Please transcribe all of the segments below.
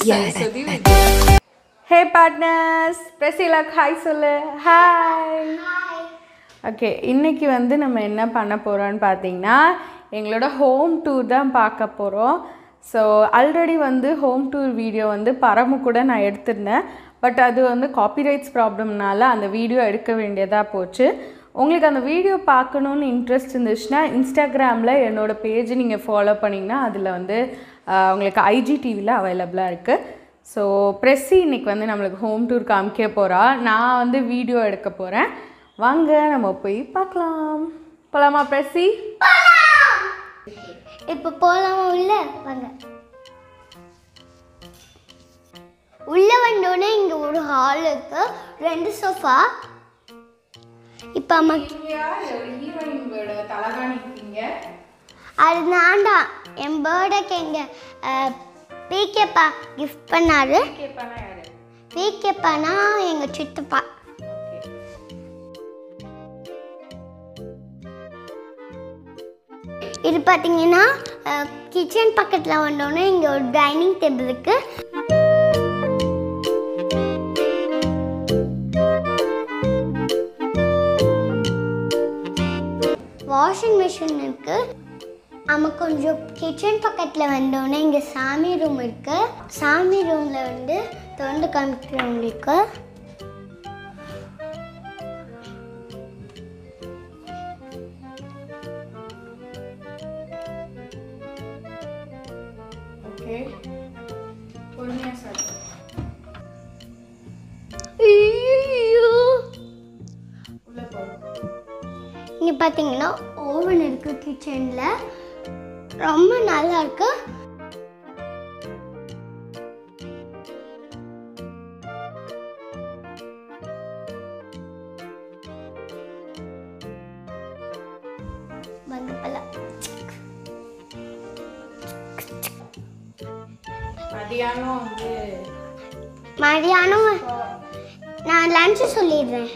ஹே partners பிரசிலாக் hi சொல்லு hi okay இன்னைக்கு வந்து நம்ம என்ன பண்ண போகிறோம்னு பார்த்தீங்கன்னா எங்களோட ஹோம் டூர் தான் பார்க்க போகிறோம் ஸோ ஆல்ரெடி வந்து ஹோம் டூர் வீடியோ வந்து பரமு கூட நான் எடுத்திருந்தேன் பட் அது வந்து காப்பிரைட்ஸ் ப்ராப்ளம்னால அந்த வீடியோ எடுக்க வேண்டியதாக போச்சு உங்களுக்கு அந்த வீடியோ பார்க்கணுன்னு இன்ட்ரெஸ்ட் இருந்துச்சுன்னா இன்ஸ்டாகிராமில் என்னோடய பேஜ் நீங்கள் ஃபாலோ பண்ணிங்கன்னா அதில் வந்து ஆஹ், உங்களுக்கு ஐஜிடிவியில் அவைலபிளாக இருக்குது ஸோ ப்ரெஸ்ஸி இன்னைக்கு வந்து நம்மளுக்கு ஹோம் டூர் காமிக்க போகிறா நான் வந்து வீடியோ எடுக்க போகிறேன் வாங்க நம்ம போய் பார்க்கலாம் போகலாமா ப்ரெஸ்ஸி இப்போ போலாமா உள்ள வாங்க உள்ள வந்தோடனே இங்க ஒரு ஹால் இருக்கு ரெண்டு சோஃபா இப்போ அம்மா ஹீரோயினோட தலகாணிக்கிங்க அது நான் தான் என் பேர்டேக்கு எங்க பிகேப்பா கிஃப்ட் பண்ணாரு கேட்பானா யாரு பிகேப்பானா எங்க சித்தப்பா இது பார்த்தீங்கன்னா கிச்சன் பக்கத்தில் வந்தோடனே இங்கே ஒரு டைனிங் டேபிள் இருக்கு வாஷிங் மிஷின் இருக்கு நம்ம கொஞ்சம் கிச்சன் பக்கத்தில் வந்தோடனே இங்கே சாமி ரூம் இருக்கு சாமி ரூமில் வந்து திறந்து காமிக்கிற உங்களுக்கு ஓகே பொறுமையாக சார் ஐயோ உள்ளே போ இங்கே பார்த்தீங்கன்னா ஓவன் இருக்கு கிச்சனில் ரொம்ப நல்லா இருக்கு வாங்க போலாம். மதியானம் வந்து மதியானம் நான் லஞ்சு சொல்லிடுறேன்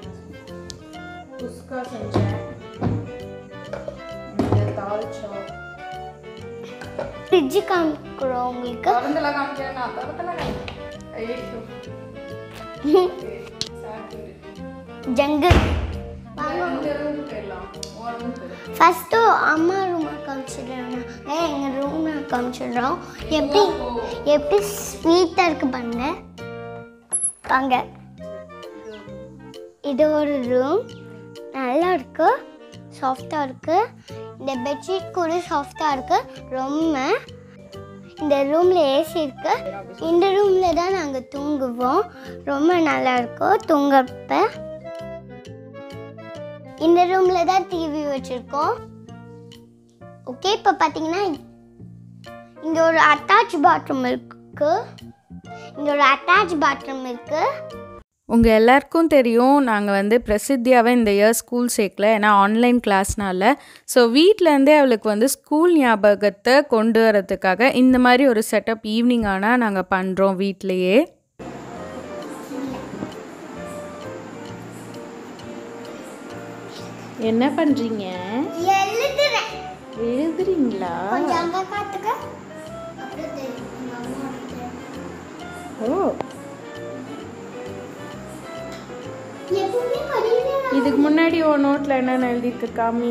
குஸ்கா செஞ்சேன் இந்த தால்ச்சா ஃப்ரிட்ஜு காமிக்கிறோம் உங்களுக்கு திறந்துல காமிக்கிறேன் நான் திறந்துல ஐயோ சாப்பிட்டு ஜங்கு இந்த ரூம் போயிடலாம் உன் ரூம் போயிடலாம் ஃபஸ்ட்டு அம்மா ரூமை காமிச்சிடுறோம் எங்கள் ரூமை காமிச்சிடுறோம் எப்படி எப்படி ஸ்வீட்டாக இருக்கு பாருங்க வாங்க இது ஒரு ரூம் நல்லா இருக்கு சாஃப்டாக இருக்கு இந்த பெட்ஷீட் கூட சாஃப்டாக இருக்கு ரொம்ப இந்த ரூமில் ஏசி இருக்கு இந்த ரூமில் தான் நாங்கள் தூங்குவோம் ரொம்ப நல்லா இருக்கும் தூங்கப்ப இந்த ரூம்ல தான் டிவி வச்சிருக்கோம் ஓகே இப்போ பார்த்தீங்கன்னா இங்கே ஒரு அட்டாச் பாத்ரூம் இருக்கு இங்கே ஒரு அட்டாச் பாத்ரூம் இருக்கு உங்கள் எல்லாருக்கும் தெரியும் நாங்கள் வந்து பிரசித்தியாவை இந்த இயர் ஸ்கூல் சேர்க்கல ஏன்னா ஆன்லைன் கிளாஸ்னால ஸோ வீட்டிலேருந்தே அவளுக்கு வந்து ஸ்கூல் ஞாபகத்தை கொண்டு வரதுக்காக இந்த மாதிரி ஒரு செட்டப் ஈவினிங் ஆனால் நாங்கள் பண்ணுறோம் வீட்டிலையே என்ன பண்ணுறீங்க எழுதுறேன் எழுதுறீங்களா கொஞ்சம் அங்கே காத்துக்க அப்புறம் தெரியும் எங்க அம்மா எடுத்து. ஓ எப்பவுமே படிக்கிறேன் இதுக்கு முன்னாடி உன் நோட்டில் என்னென்ன எழுதியிருக்கு காமி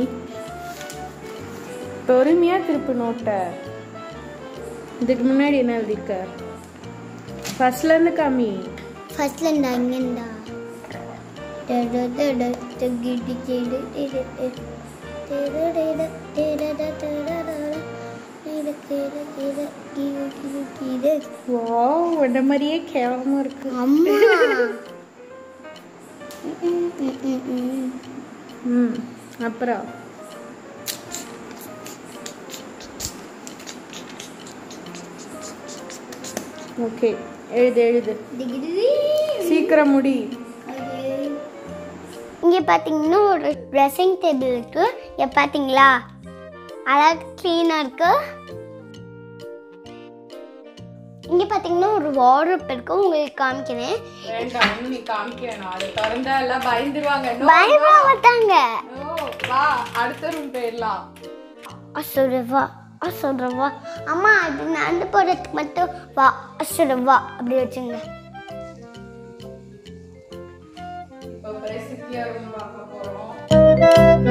பொறுமையாக திருப்பு நோட்டை இதுக்கு முன்னாடி என்ன எழுதியிருக்க ஃபர்ஸ்ட்லேருந்து காமி ஃபர்ஸ்ட்ல இருந்தா இங்கேருந்தா டடு டடு டகிடி கிடு டிடு டிடு. டிடு டிடு டிடு டு டிடு டு. டிடு கிடு கிடு கிடு கிடு கிடு. வா உன்ன மாதிரியே கேவலமாக இருக்கு அம்மா ம், ம், ம், ம். ம் அப்புறம் ஓகே எழுது எழுது டிகிரி. சீக்கிரம் முடி இங்கே பார்த்தீங்கன்னா ஒரு ட்ரெஸ்ஸிங் டேபிள் இருக்கு இங்கே பார்த்தீங்களா அழகு க்ளீனாக இருக்கு இங்கே பார்த்தீங்கன்னா ஒரு வார்ட்ரோப் இருக்கு உங்களுக்கு காமிக்கிறேன் வேண்டாம் ஒன்றும் நீ காமிக்க வேணாம் அதை திறந்தா எல்லாம் பயந்துருவாங்க No, பயப்பட மாட்டாங்க no, வா அடுத்த ரூம் போயிடலாம் அசுரவா அசுரவா அம்மா அது நடந்து போகிறதுக்கு மட்டும் வா அசுரவா அப்படி வச்சுங்க இப்போ ரெசிபியாக ரூம் பார்க்க போகிறோம்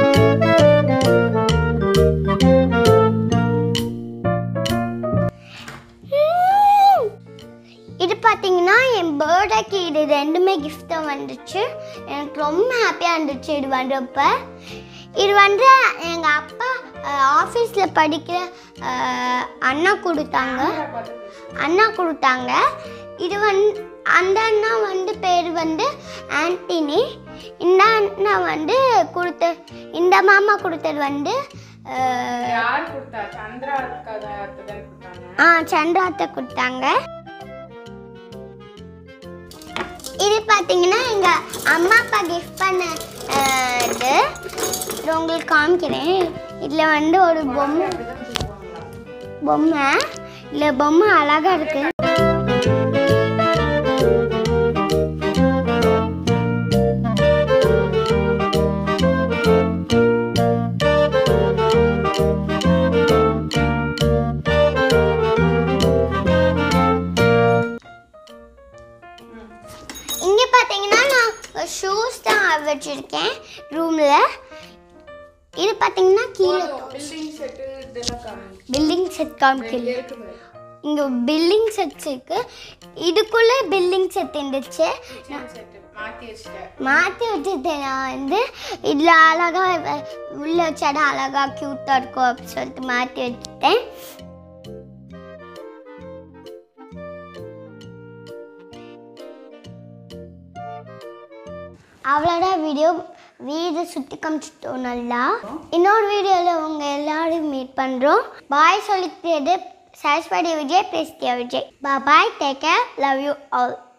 இது பார்த்தீங்கன்னா என் பர்த்டேக்கு இது ரெண்டுமே கிஃப்டாக வந்துச்சு எனக்கு ரொம்ப ஹாப்பியாக இருந்துச்சு இது வந்தப்ப இது வந்து எங்கள் அப்பா ஆஃபீஸில் படிக்கிற அஹ், அண்ணா கொடுத்தாங்க அண்ணா கொடுத்தாங்க இது வந்து அந்த அண்ணா வந்து பேர் வந்து ஆண்டனி இந்த அண்ணா வந்து கொடுத்த இந்த மாமா கொடுத்தது வந்து அஹ், யார் கொடுத்தா சந்திரா கதை தான் கொடுத்தாங்க ஆ சந்திராத்தை கொடுத்தாங்க இது பார்த்தீங்கன்னா எங்கள் அம்மா அப்பா கிஃப்ட் பண்ண அஹ், இது இது உங்களுக்கு காமிக்கிறேன் இதில் வந்து ஒரு பொம்மை அப்படிதான் கொடுப்பாங்களா பொம்மை இதில் பொம்மை அழகாக இருக்கு இங்கே பார்த்தீங்கன்னா நான் ஷூஸ் தான் வச்சுருக்கேன் ரூமில் இது பார்த்தீங்கன்னா கீழே பில்டிங் செட்டு இதெல்லாம் காமி பில்டிங் செட் காமிக்கல இருக்கு பாரு. இங்கே பில்டிங் செட்ஸ் இருக்கு இதுக்குள்ளே பில்டிங் செட் இருந்துச்சு கிச்சன் செட்டு மாற்றி வச்சிட்டேன் மாற்றி வச்சுட்டேன் நான் வந்து இதில் அழகாக உள்ள வச்சாடா அழகாக க்யூட்டாக இருக்கும் அப்படின்னு சொல்லிட்டு மாற்றி வச்சுட்டேன் அவ்வளோதான் வீடியோ வீடு சுற்றி காமிச்சிட்டோம் நல்லா இன்னொரு வீடியோவில் உங்கள் எல்லாரும் மீட் பண்ணுறோம் பாய் சொல்லிக்கிறது சரஸ்வதி விஜய் பேசிய Vijay bye take care love you all